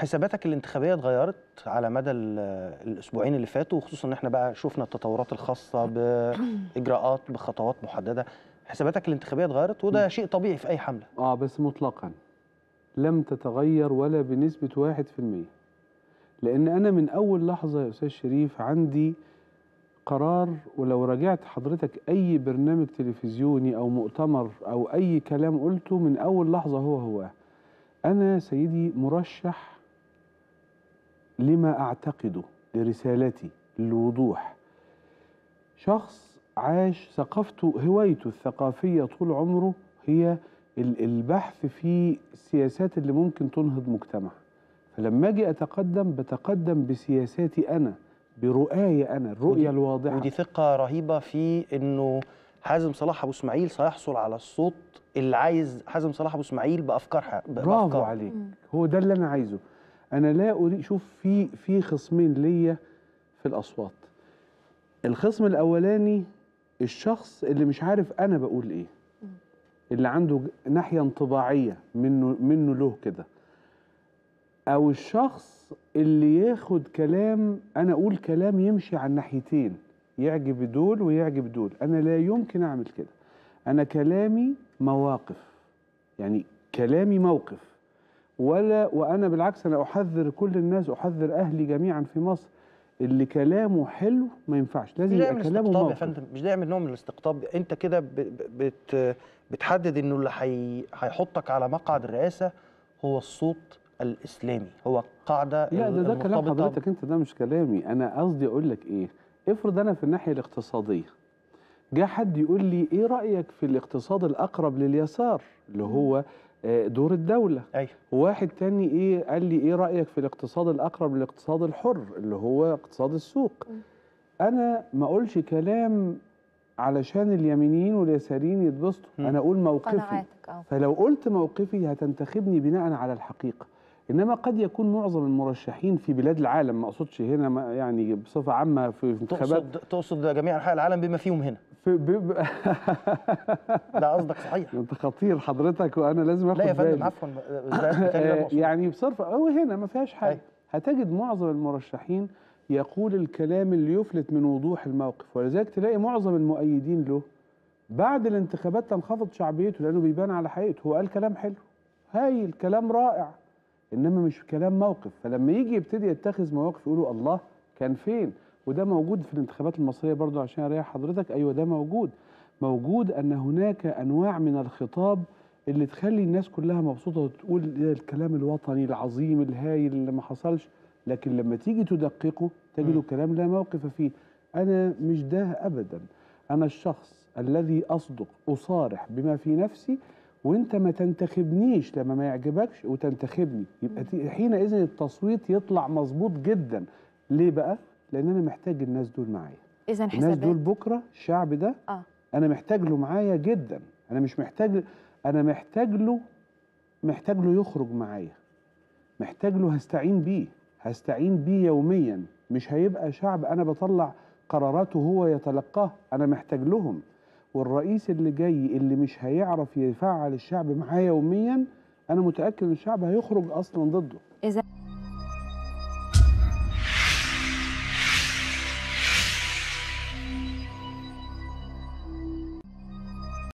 حساباتك الانتخابيه اتغيرت على مدى ال- الاسبوعين اللي فاتوا وخصوصا ان احنا بقى شفنا التطورات الخاصه باجراءات بخطوات محدده حساباتك الانتخابيه اتغيرت وده شيء طبيعي في اي حمله اه بس مطلقا لم تتغير ولا بنسبة واحد في المية لأن أنا من أول لحظة يا أستاذ شريف عندي قرار ولو راجعت حضرتك أي برنامج تلفزيوني أو مؤتمر أو أي كلام قلته من أول لحظة هو هو أنا سيدي مرشح لما أعتقده لرسالتي للوضوح شخص عاش ثقافته هوايته الثقافية طول عمره هي ال- البحث في السياسات اللي ممكن تنهض مجتمع فلما اجي اتقدم بتقدم بسياساتي انا برؤاي انا الرؤيه ودي- الواضحه ودي ثقه رهيبه في انه حازم صلاح ابو اسماعيل سيحصل على الصوت اللي عايز حازم صلاح ابو اسماعيل بافكار ح- ب- برافو بأفكار. عليك هو ده اللي انا عايزه انا لا اريد شوف في في خصمين ليا في الاصوات الخصم الاولاني الشخص اللي مش عارف انا بقول ايه اللي عنده ج- ناحيه انطباعيه منه منه له كده او الشخص اللي ياخد كلام انا اقول كلام يمشي على الناحيتين يعجب دول ويعجب دول انا لا يمكن اعمل كده انا كلامي مواقف يعني كلامي موقف ولا وانا بالعكس انا احذر كل الناس احذر اهلي جميعا في مصر اللي كلامه حلو ما ينفعش لازم مش ده يبقى يعمل كلامه استقطاب يا موقف فندم مش ده يعمل نوع من الاستقطاب انت كده ب- ب- بت بتحدد انه اللي حي... هيحطك على مقعد الرئاسه هو الصوت الاسلامي هو القاعده لا ده ده كلام المرتبطة حضرتك انت ده مش كلامي انا قصدي اقول لك ايه افرض انا في الناحيه الاقتصاديه جه حد يقول لي ايه رايك في الاقتصاد الاقرب لليسار اللي هو آه، دور الدوله ايوه وواحد تاني ايه قال لي ايه رايك في الاقتصاد الاقرب للاقتصاد الحر اللي هو اقتصاد السوق انا ما اقولش كلام علشان اليمينيين واليساريين يتبسطوا مم. انا اقول موقفي قناعاتك اه فلو قلت موقفي هتنتخبني بناء على الحقيقة إنما قد يكون معظم المرشحين في بلاد العالم ما أقصدش هنا ما يعني بصفة عامة في انتخابات تقصد تقصد جميع انحاء العالم بما فيهم هنا في ب... ب... ده قصدك صحيح أنت خطير حضرتك وأنا لازم آخد لا يا بالي فندم عفوا ده بالتالي لا آه، مقصود. يعني بصرف هو هنا ما فيهاش حاجة أيوة. هتجد معظم المرشحين يقول الكلام اللي يفلت من وضوح الموقف ولذلك تلاقي معظم المؤيدين له بعد الانتخابات تنخفض شعبيته لأنه بيبان على حقيقته هو قال كلام حلو هايل كلام رائع إنما مش كلام موقف فلما يجي يبتدي يتخذ مواقف يقولوا الله كان فين وده موجود في الانتخابات المصرية برضو عشان أريح حضرتك أيوة ده موجود موجود أن هناك أنواع من الخطاب اللي تخلي الناس كلها مبسوطة وتقول ده الكلام الوطني العظيم الهايل اللي ما حصلش لكن لما تيجي تدققه تجده مم. كلام لا موقف فيه أنا مش ده أبدا أنا الشخص الذي أصدق أصارح بما في نفسي وانت ما تنتخبنيش لما ما يعجبكش وتنتخبني يبقى ت- حينئذ التصويت يطلع مظبوط جدا ليه بقى لان انا محتاج الناس دول معايا اذا الناس دول حسابات بكره الشعب ده اه انا محتاج له معايا جدا انا مش محتاج انا محتاج له محتاج له يخرج معايا محتاج له هستعين بيه هستعين بيه يوميا مش هيبقى شعب انا بطلع قراراته هو يتلقاه انا محتاج لهم والرئيس اللي جاي اللي مش هيعرف يفعل الشعب معاه يوميا انا متاكد ان الشعب هيخرج اصلا ضده اذا